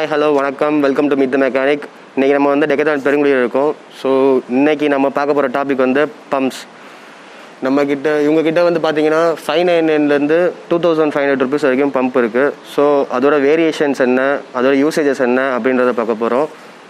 hi hello வணக்கம் welcome to meet the mechanic இன்றைக்கி நம்ம வந்து டெக்கத்தான் பெருங்குடியில் இருக்கோம் ஸோ இன்னைக்கு நம்ம பார்க்க போகிற டாபிக் வந்து பம்ப்ஸ் நம்ம கிட்ட இவங்க கிட்ட வந்து பார்த்தீங்கன்னா ஃபைவ் நைன்லேருந்து two thousand five hundred rupees வரைக்கும் பம்ப் இருக்குது ஸோ அதோட வேரியேஷன்ஸ் என்ன அதோட யூசேஜஸ் என்ன அப்படின்றத பார்க்க போகிறோம்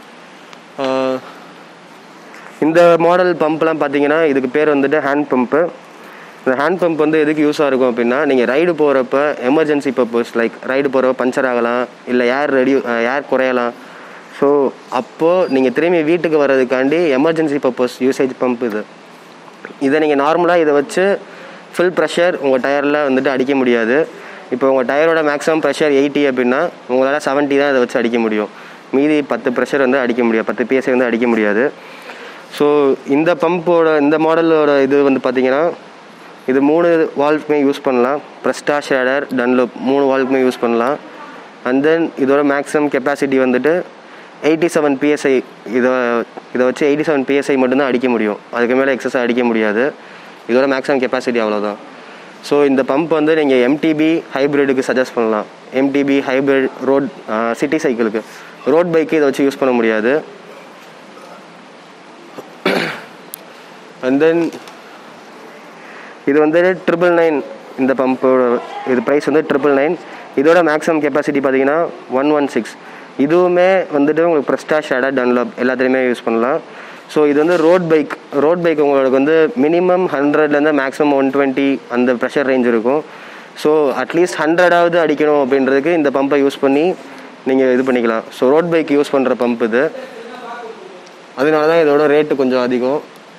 இந்த மாடல் பம்ப்லாம் பார்த்தீங்கன்னா இதுக்கு பேர் வந்துட்டு ஹேண்ட் பம்ப்பு இந்த ஹேண்ட் பம்ப் வந்து எதுக்கு யூஸாக இருக்கும் அப்படின்னா நீங்கள் ரைடு போகிறப்ப எமர்ஜென்சி பர்பஸ் லைக் ரைடு போகிறப்ப பஞ்சர் ஆகலாம் இல்லை ஏர் ரெடி ஏர் குறையலாம் ஸோ அப்போது நீங்கள் திரும்பி வீட்டுக்கு வர்றதுக்காண்டி எமர்ஜென்சி பர்பஸ் யூசேஜ் பம்ப் இது இதை நீங்கள் நார்மலாக இதை வச்சு ஃபுல் ப்ரெஷர் உங்கள் டயரில் வந்துட்டு அடிக்க முடியாது இப்போ உங்கள் டயரோட மேக்ஸிமம் ப்ரெஷர் எயிட்டி அப்படின்னா உங்களால் 70 தான் இதை வச்சு அடிக்க முடியும் மீதி பத்து ப்ரெஷர் வந்து அடிக்க முடியாது பத்து பிஎஸ்ஐ வந்து அடிக்க முடியாது ஸோ இந்த பம்போட இந்த மாடலோட இது வந்து பார்த்தீங்கன்னா இது மூணு வால்வுக்குமே யூஸ் பண்ணலாம் ப்ரெஸ்டா ஷேடர் டன்லோப் மூணு வால்வுக்குமே யூஸ் பண்ணலாம் அண்ட் தென் இதோட மேக்ஸிமம் கெப்பாசிட்டி வந்துட்டு எயிட்டி செவன் பிஎஸ்ஐ இதை இதை வச்சு எயிட்டி செவன் பிஎஸ்ஐ மட்டும்தான் அடிக்க முடியும் அதுக்கு மேலே எக்ஸஸ் அடிக்க முடியாது இதோட மேக்ஸிமம் கெப்பாசிட்டி அவ்வளோதான் ஸோ இந்த பம்ப் வந்து நீங்கள் எம்டிபி ஹைப்ரிடுக்கு சஜஸ்ட் பண்ணலாம் எம்டிபி ஹைப்ரிட் ரோட் சிட்டி சைக்கிளுக்கு ரோட் பைக்கு இதை வச்சு யூஸ் பண்ண முடியாது அண்ட் தென் இது வந்து ட்ரிபிள் நைன் இந்த பம்போட இது ப்ரைஸ் வந்து ட்ரிபிள் நைன் இதோட மேக்ஸிமம் கெப்பாசிட்டி பார்த்தீங்கன்னா ஒன் ஒன் சிக்ஸ் இதுவுமே வந்துட்டு உங்களுக்கு ப்ரெஸ்டா ஷேடா டன்லாப் எல்லாத்துலேயுமே யூஸ் பண்ணலாம் ஸோ இது வந்து ரோட் பைக் ரோட் பைக் உங்களுக்கு வந்து மினிமம் ஹண்ட்ரட்லேருந்து மேக்ஸிமம் ஒன் டுவெண்ட்டி அந்த ப்ரெஷர் ரேஞ்ச் இருக்கும் ஸோ அட்லீஸ்ட் ஹண்ட்ரடாவது அடிக்கணும் அப்படின்றதுக்கு இந்த பம்பை யூஸ் பண்ணி நீங்கள் இது பண்ணிக்கலாம் ஸோ ரோட் பைக் யூஸ் பண்ணுற பம்ப் இது அதனால தான் இதோட ரேட்டு கொஞ்சம் அதிகம்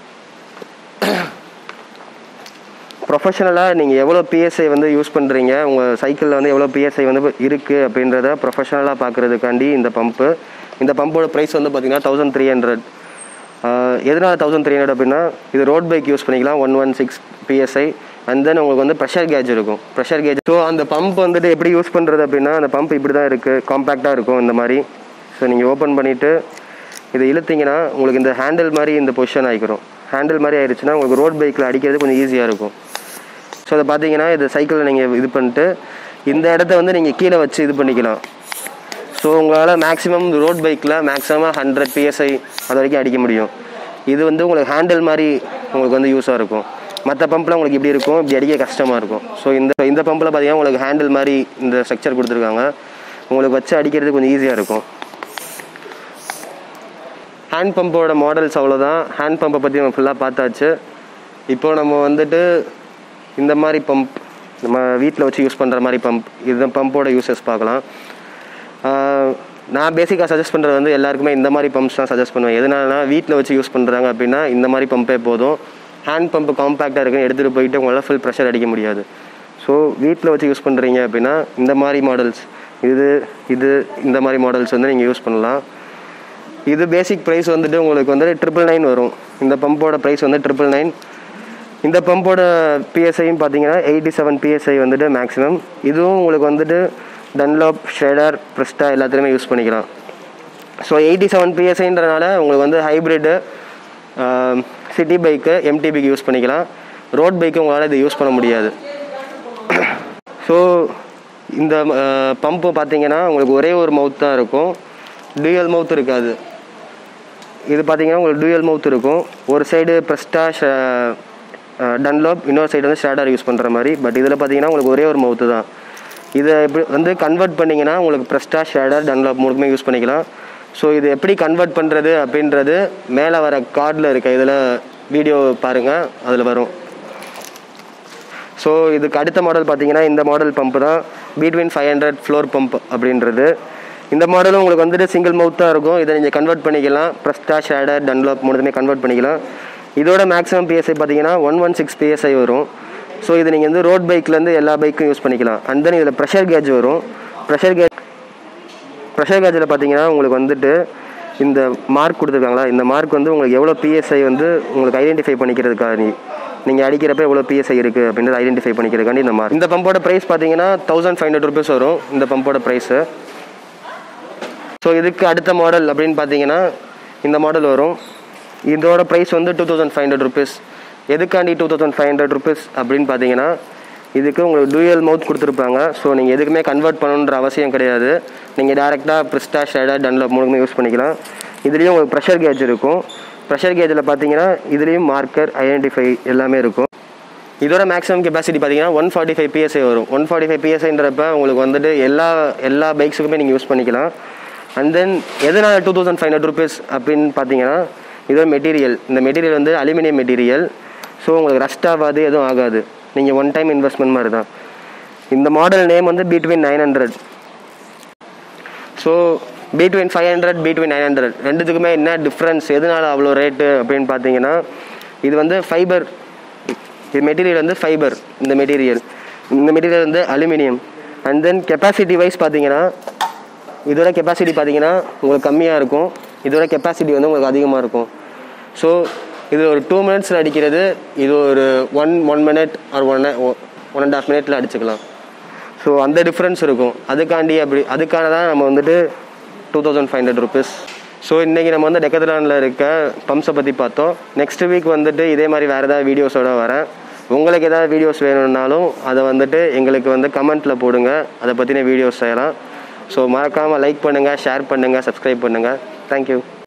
ப்ரொஃபஷனலாக நீங்கள் எவ்வளோ பிஎஸ்ஐ வந்து யூஸ் பண்ணுறீங்க உங்கள் சைக்கிளில் வந்து எவ்வளோ பிஎஸ்ஐ வந்து இருக்குது அப்படின்றத ப்ரொஃபஷனலாக பார்க்குறதுக்காண்டி இந்த பம்ப்பு இந்த பம்போட ப்ரைஸ் வந்து பார்த்தீங்கன்னா தௌசண்ட் த்ரீ ஹண்ட்ரட் எதனால தௌசண்ட் த்ரீ ஹண்ட்ரட் அப்படின்னா இது ரோட் பைக் யூஸ் பண்ணிக்கலாம் one one six PSI and then உங்களுக்கு வந்து ப்ரெஷர் கேஜ் இருக்கும் ப்ரெஷர் கேஜ் ஸோ அந்த பம்ப் வந்துட்டு எப்படி யூஸ் பண்ணுறது அப்படின்னா அந்த பம்ப் இப்படி தான் இருக்குது காம்பேக்டாக இருக்கும் இந்த மாதிரி ஸோ நீங்கள் ஓப்பன் பண்ணிவிட்டு இதை இழுத்தீங்கன்னா உங்களுக்கு இந்த ஹேண்டில் மாதிரி இந்த பொசிஷன் ஆகிக்கிறோம் ஹேண்டில் மாதிரி ஆயிடுச்சுன்னா உங்களுக்கு ரோட் பைக்கில் அடிக்கிறது கொஞ்சம் ஈஸியாக இருக்கும் ஸோ அதை பார்த்தீங்கன்னா இது சைக்கிளில் நீங்கள் இது பண்ணிட்டு இந்த இடத்த வந்து நீங்கள் கீழே வச்சு இது பண்ணிக்கலாம் ஸோ உங்களால் மேக்ஸிமம் ரோட் பைக்கில் மேக்ஸிமம் ஹண்ட்ரட் பிஎஸ்ஐ அது வரைக்கும் அடிக்க முடியும் இது வந்து உங்களுக்கு ஹேண்டில் மாதிரி உங்களுக்கு வந்து யூஸாக இருக்கும் மற்ற பம்பில் உங்களுக்கு இப்படி இருக்கும் இப்படி அடிக்க கஷ்டமாக இருக்கும் ஸோ இந்த இந்த பம்பில் பார்த்தீங்கன்னா உங்களுக்கு ஹேண்டில் மாதிரி இந்த ஸ்ட்ரக்சர் கொடுத்துருக்காங்க உங்களுக்கு வச்சு அடிக்கிறது கொஞ்சம் ஈஸியாக இருக்கும் ஹேண்ட் பம்போட மாடல்ஸ் அவ்வளோதான் ஹேண்ட் பம்பை பற்றி நம்ம ஃபுல்லாக பார்த்தாச்சு இப்போ நம்ம வந்துட்டு இந்த மாதிரி பம்ப் நம்ம வீட்டில் வச்சு யூஸ் பண்ணுற மாதிரி பம்ப் இந்த பம்போட யூசஸ் பார்க்கலாம் ஆஹ் நான் பேசிக்காக சஜஸ்ட் பண்ணுறது வந்து எல்லாருக்குமே இந்த மாதிரி பம்ப்ஸ் தான் சஜஸ்ட் பண்ணுவேன் எதனாலனா வீட்டில் வச்சு யூஸ் பண்ணுறாங்க அப்படின்னா இந்த மாதிரி பம்பே போதும் ஹேண்ட் பம்ப் காம்பேக்டாக இருக்குன்னு எடுத்துகிட்டு போயிட்டு உங்களால் ஃபுல் ப்ரெஷர் அடிக்க முடியாது ஸோ வீட்டில் வச்சு யூஸ் பண்ணுறீங்க அப்படின்னா இந்த மாதிரி மாடல்ஸ் இது இது இந்த மாதிரி மாடல்ஸ் வந்து நீங்கள் யூஸ் பண்ணலாம் இது பேசிக் ப்ரைஸ் வந்துட்டு உங்களுக்கு வந்து ட்ரிபிள் நைன் வரும் இந்த பம்போட ப்ரைஸ் வந்து ட்ரிபிள் நைன் இந்த பம்போட பிஎஸ்ஐயும் பார்த்தீங்கன்னா எயிட்டி செவன் பிஎஸ்ஐ வந்துட்டு மேக்ஸிமம் இதுவும் உங்களுக்கு வந்துட்டு டன்லாப் ஷேடர் ப்ரெஸ்டா எல்லாத்துலேயுமே யூஸ் பண்ணிக்கலாம் ஸோ எயிட்டி செவன் பிஎஸ்ஐன்றனால உங்களுக்கு வந்து ஹைப்ரிட்டு சிட்டி பைக்கு எம்டிபிக்கு யூஸ் பண்ணிக்கலாம் ரோட் பைக்கு உங்களால் இதை யூஸ் பண்ண முடியாது ஸோ இந்த பம்பு பார்த்தீங்கன்னா உங்களுக்கு ஒரே ஒரு மவுத் தான் இருக்கும் டூயல் மவுத் இருக்காது இது பார்த்தீங்கன்னா உங்களுக்கு டூயல் மவுத் இருக்கும் ஒரு சைடு ப்ரெஸ்டா டன்லாப் இன்னொரு சைடு வந்து ஷேடர் யூஸ் பண்ணுற மாதிரி பட் இதில் பார்த்தீங்கன்னா உங்களுக்கு ஒரே ஒரு மவுத்து தான் இதை எப்படி வந்து கன்வெர்ட் பண்ணிங்கன்னா உங்களுக்கு ப்ரெஸ்டா ஷேடர் டன்லாப் மூணுக்குமே யூஸ் பண்ணிக்கலாம் ஸோ இது எப்படி கன்வெர்ட் பண்ணுறது அப்படின்றது மேலே வர கார்டில் இருக்க இதில் வீடியோ பாருங்கள் அதில் வரும் ஸோ இதுக்கு அடுத்த மாடல் பார்த்தீங்கன்னா இந்த மாடல் பம்ப் தான் between five hundred floor pump அப்படின்றது இந்த மாடலும் உங்களுக்கு வந்துட்டு சிங்கிள் மவுத்தாக இருக்கும் இதை நீங்கள் கன்வெர்ட் பண்ணிக்கலாம் ப்ரெஸ்டா ஷேடர் டன்லாப் மூணுமே கன்வெர்ட் பண்ணிக்கலாம் இதோட மேக்ஸிமம் பிஎஸ்ஐ பார்த்தீங்கன்னா ஒன் ஒன் சிக்ஸ் பிஎஸ்ஐ வரும் ஸோ இது நீங்கள் வந்து ரோட் பைக்லேருந்து எல்லா பைக்கும் யூஸ் பண்ணிக்கலாம் அண்ட் தென் இதில் ப்ரெஷர் கேஜ் வரும் ப்ரெஷர் கேஜ் ப்ரெஷர் கேஜில் பார்த்தீங்கன்னா உங்களுக்கு வந்துட்டு இந்த மார்க் கொடுத்துருக்காங்களா இந்த மார்க் வந்து உங்களுக்கு எவ்வளோ பிஎஸ்ஐ வந்து உங்களுக்கு ஐடென்டிஃபை பண்ணிக்கிறதுக்காக நீ நீங்கள் அடிக்கிறப்ப எவ்வளோ பிஎஸ்ஐ இருக்குது அப்படின்றத ஐடென்டிஃபை பண்ணிக்கிறதுக்காண்டி இந்த மார்க் இந்த பம்போட ப்ரைஸ் பார்த்தீங்கன்னா தௌசண்ட் ஃபைவ் ஹண்ட்ரட் ருபீஸ் வரும் இந்த பம்போட ப்ரைஸு ஸோ இதுக்கு அடுத்த மாடல் அப்படின்னு பார்த்தீங்கன்னா இந்த மாடல் வரும் இதோட ப்ரைஸ் வந்து two thousand five hundred rupees எதுக்காண்டி two thousand five hundred rupees அப்படின்னு பார்த்தீங்கன்னா இதுக்கு உங்களுக்கு டூயல் மவுத் கொடுத்துருப்பாங்க ஸோ நீங்கள் எதுக்குமே கன்வெர்ட் பண்ணணுன்ற அவசியம் கிடையாது நீங்கள் டேரெக்டாக பிரிஸ்டா ஷேடர் டன்லப் மூணுமே யூஸ் பண்ணிக்கலாம் இதுலேயும் உங்களுக்கு ப்ரெஷர் கேஜ் இருக்கும் ப்ரெஷர் கேஜில் பார்த்தீங்கன்னா இதுலேயும் மார்க்கர் ஐடென்டிஃபை எல்லாமே இருக்கும் இதோட மேக்ஸிமம் கெப்பாசிட்டி பார்த்தீங்கன்னா ஒன் ஃபார்ட்டி ஃபைவ் பிஎஸ்ஐ வரும் ஒன் ஃபார்ட்டி ஃபைவ் பிஎஸ்ஐன்றப்ப உங்களுக்கு வந்துட்டு எல்லா எல்லா பைக்ஸுக்குமே நீங்கள் யூஸ் பண்ணிக்கலாம் அண்ட் தென் எதனால் two thousand five hundred rupees அப்படின்னு பார்த்தீங்கன்னா இதோட மெட்டீரியல் இந்த மெட்டீரியல் வந்து அலுமினியம் மெட்டீரியல் ஸோ உங்களுக்கு ரஸ்ட் ஆகாது எதுவும் ஆகாது நீங்கள் ஒன் டைம் இன்வெஸ்ட்மெண்ட் மாதிரி தான் இந்த மாடல் நேம் வந்து between nine hundred so between five hundred between nine hundred ரெண்டுத்துக்குமே என்ன டிஃப்ரென்ஸ் எதனால அவ்வளோ ரேட்டு அப்படின்னு பார்த்தீங்கன்னா இது வந்து ஃபைபர் இது மெட்டீரியல் வந்து ஃபைபர் இந்த மெட்டீரியல் இந்த மெட்டீரியல் வந்து aluminium and then capacity wise பார்த்தீங்கன்னா இதோட கெப்பாசிட்டி பார்த்தீங்கன்னா உங்களுக்கு கம்மியாக இருக்கும் இதோட கெப்பாசிட்டி வந்து உங்களுக்கு அதிகமாக இருக்கும் ஸோ இது ஒரு டூ மினிட்ஸில் அடிக்கிறது இது ஒரு one one minute or one one and half மினிட்ல அடிச்சுக்கலாம் ஸோ அந்த டிஃப்ரென்ஸ் இருக்கும் அதுக்காண்டி அப்படி அதுக்கான தான் நம்ம வந்துட்டு two thousand five hundred rupees so இன்றைக்கி நம்ம வந்து டெக்கத்லானில் இருக்க பம்ப்ஸை பற்றி பார்த்தோம் நெக்ஸ்ட் வீக் வந்துட்டு இதே மாதிரி வேறு ஏதாவது வீடியோஸோட வரேன் உங்களுக்கு ஏதாவது வீடியோஸ் வேணும்னாலும் அதை வந்துட்டு எங்களுக்கு வந்து கமெண்ட்டில் போடுங்க அதை பற்றின வீடியோஸ் செய்யலாம் ஸோ மறக்காமல் லைக் பண்ணுங்கள் ஷேர் பண்ணுங்கள் சப்ஸ்கிரைப் பண்ணுங்கள் தேங்க்யூ